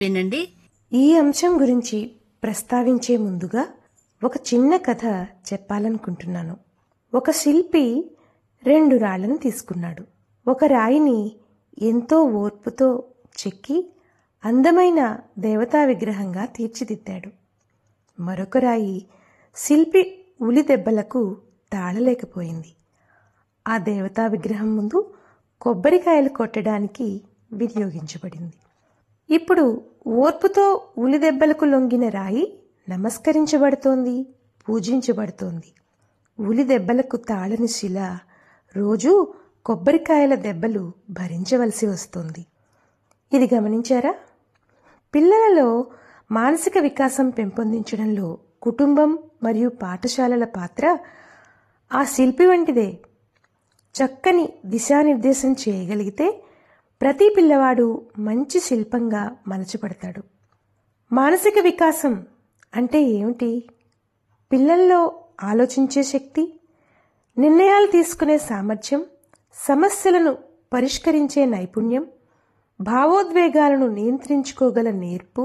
వినండి ఈ అంశం గురించి ప్రస్తావించే ముందుగా ఒక చిన్న కథ చెప్పాలనుకుంటున్నాను ఒక శిల్పి రెండు రాళ్లను తీసుకున్నాడు ఒక రాయిని ఎంతో ఓర్పుతో చెక్కి అందమైన దేవతా విగ్రహంగా తీర్చిదిద్దాడు మరొక రాయి శిల్పి ఉలి దెబ్బలకు తాళలేకపోయింది ఆ దేవతా విగ్రహం ముందు కొబ్బరికాయలు కొట్టడానికి వినియోగించబడింది ఇప్పుడు ఓర్పుతో ఉలి దెబ్బలకు లొంగిన రాయి నమస్కరించబడుతోంది పూజించబడుతోంది ఉలి దెబ్బలకు తాళని శిల రోజూ కొబ్బరికాయల దెబ్బలు భరించవలసి వస్తోంది ఇది గమనించారా పిల్లలలో మానసిక వికాసం పెంపొందించడంలో కుటుంబం మరియు పాఠశాలల పాత్ర ఆ శిల్పి వంటిదే చక్కని దిశానిర్దేశం చేయగలిగితే ప్రతి పిల్లవాడు మంచి శిల్పంగా మలచబడతాడు మానసిక వికాసం అంటే ఏమిటి పిల్లల్లో ఆలోచించే శక్తి నిర్ణయాలు తీసుకునే సామర్థ్యం సమస్యలను పరిష్కరించే నైపుణ్యం భావోద్వేగాలను నియంత్రించుకోగల నేర్పు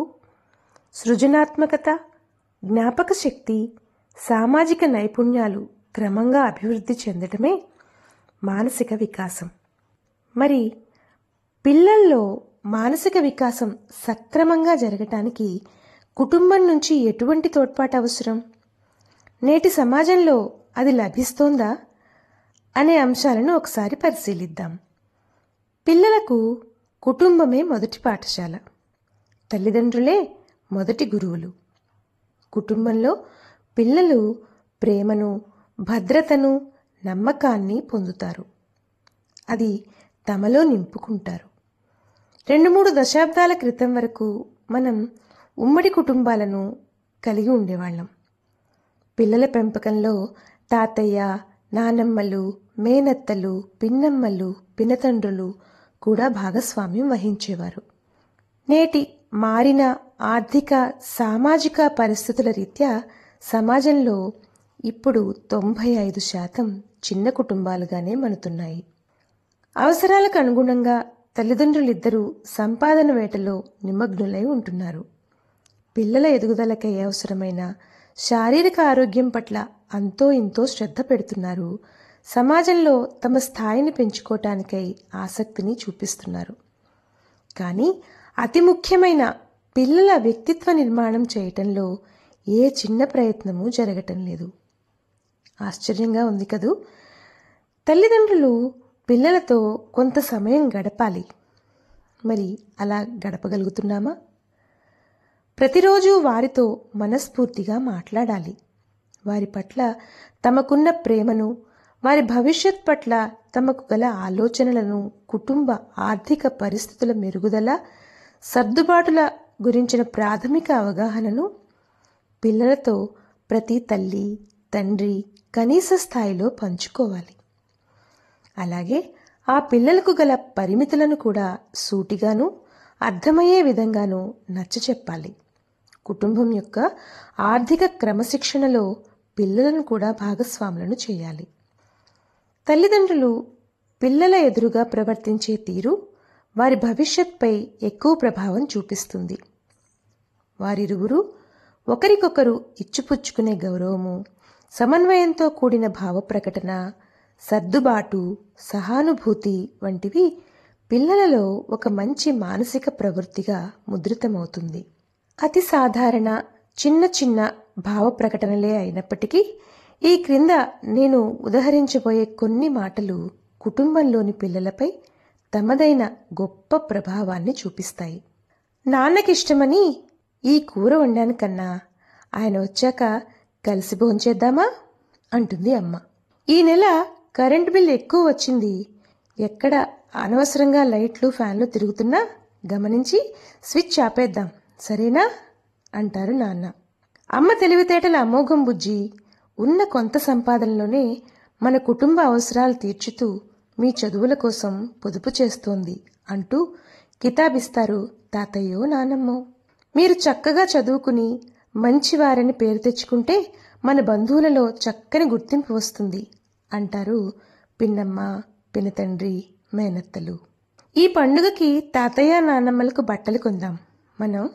సృజనాత్మకత జ్ఞాపక శక్తి సామాజిక నైపుణ్యాలు క్రమంగా అభివృద్ధి చెందటమే మానసిక వికాసం మరి పిల్లల్లో మానసిక వికాసం సక్రమంగా జరగటానికి కుటుంబం నుంచి ఎటువంటి తోడ్పాటు అవసరం నేటి సమాజంలో అది లభిస్తోందా అనే అంశాలను ఒకసారి పరిశీలిద్దాం పిల్లలకు కుటుంబమే మొదటి పాఠశాల తల్లిదండ్రులే మొదటి గురువులు కుటుంబంలో పిల్లలు ప్రేమను భద్రతను నమ్మకాన్ని పొందుతారు అది తమలో నింపుకుంటారు రెండు మూడు దశాబ్దాల క్రితం వరకు మనం ఉమ్మడి కుటుంబాలను కలిగి ఉండేవాళ్ళం పిల్లల పెంపకంలో తాతయ్య నానమ్మలు మేనత్తలు పిన్నమ్మలు పినతండ్రులు కూడా భాగస్వామ్యం వహించేవారు నేటి మారిన ఆర్థిక సామాజిక పరిస్థితుల రీత్యా సమాజంలో ఇప్పుడు తొంభై ఐదు శాతం చిన్న కుటుంబాలుగానే మనుతున్నాయి అవసరాలకు అనుగుణంగా తల్లిదండ్రులిద్దరూ సంపాదన వేటలో నిమగ్నులై ఉంటున్నారు పిల్లల ఎదుగుదలకై అవసరమైన శారీరక ఆరోగ్యం పట్ల అంతో ఇంతో శ్రద్ధ పెడుతున్నారు సమాజంలో తమ స్థాయిని పెంచుకోవటానికై ఆసక్తిని చూపిస్తున్నారు కానీ అతి ముఖ్యమైన పిల్లల వ్యక్తిత్వ నిర్మాణం చేయటంలో ఏ చిన్న ప్రయత్నము జరగటం లేదు ఆశ్చర్యంగా ఉంది కదూ తల్లిదండ్రులు పిల్లలతో కొంత సమయం గడపాలి మరి అలా గడపగలుగుతున్నామా ప్రతిరోజు వారితో మనస్ఫూర్తిగా మాట్లాడాలి వారి పట్ల తమకున్న ప్రేమను వారి భవిష్యత్ పట్ల తమకు గల ఆలోచనలను కుటుంబ ఆర్థిక పరిస్థితుల మెరుగుదల సర్దుబాటుల గురించిన ప్రాథమిక అవగాహనను పిల్లలతో ప్రతి తల్లి తండ్రి కనీస స్థాయిలో పంచుకోవాలి అలాగే ఆ పిల్లలకు గల పరిమితులను కూడా సూటిగాను అర్థమయ్యే విధంగాను నచ్చ చెప్పాలి కుటుంబం యొక్క ఆర్థిక క్రమశిక్షణలో పిల్లలను కూడా భాగస్వాములను చేయాలి తల్లిదండ్రులు పిల్లల ఎదురుగా ప్రవర్తించే తీరు వారి భవిష్యత్పై ఎక్కువ ప్రభావం చూపిస్తుంది వారిరువురు ఒకరికొకరు ఇచ్చిపుచ్చుకునే గౌరవము సమన్వయంతో కూడిన భావ ప్రకటన సర్దుబాటు సహానుభూతి వంటివి పిల్లలలో ఒక మంచి మానసిక ప్రవృత్తిగా ముద్రితమవుతుంది అతి సాధారణ చిన్న చిన్న భావ ప్రకటనలే అయినప్పటికీ ఈ క్రింద నేను ఉదహరించబోయే కొన్ని మాటలు కుటుంబంలోని పిల్లలపై తమదైన గొప్ప ప్రభావాన్ని చూపిస్తాయి నాన్నకిష్టమని ఈ కూర వండాను కన్నా ఆయన వచ్చాక కలిసి భోంచేద్దామా అంటుంది అమ్మ ఈ నెల కరెంట్ బిల్ ఎక్కువ వచ్చింది ఎక్కడ అనవసరంగా లైట్లు ఫ్యాన్లు తిరుగుతున్నా గమనించి స్విచ్ ఆపేద్దాం సరేనా అంటారు నాన్న అమ్మ తెలివితేటల అమోఘం బుజ్జి ఉన్న కొంత సంపాదనలోనే మన కుటుంబ అవసరాలు తీర్చుతూ మీ చదువుల కోసం పొదుపు చేస్తోంది అంటూ కితాబిస్తారు తాతయ్యో నానమ్మో మీరు చక్కగా చదువుకుని మంచివారని పేరు తెచ్చుకుంటే మన బంధువులలో చక్కని గుర్తింపు వస్తుంది అంటారు పిన్నమ్మ పినతండ్రి మేనత్తలు ఈ పండుగకి తాతయ్య నాన్నమ్మలకు బట్టలు కొందాం మనం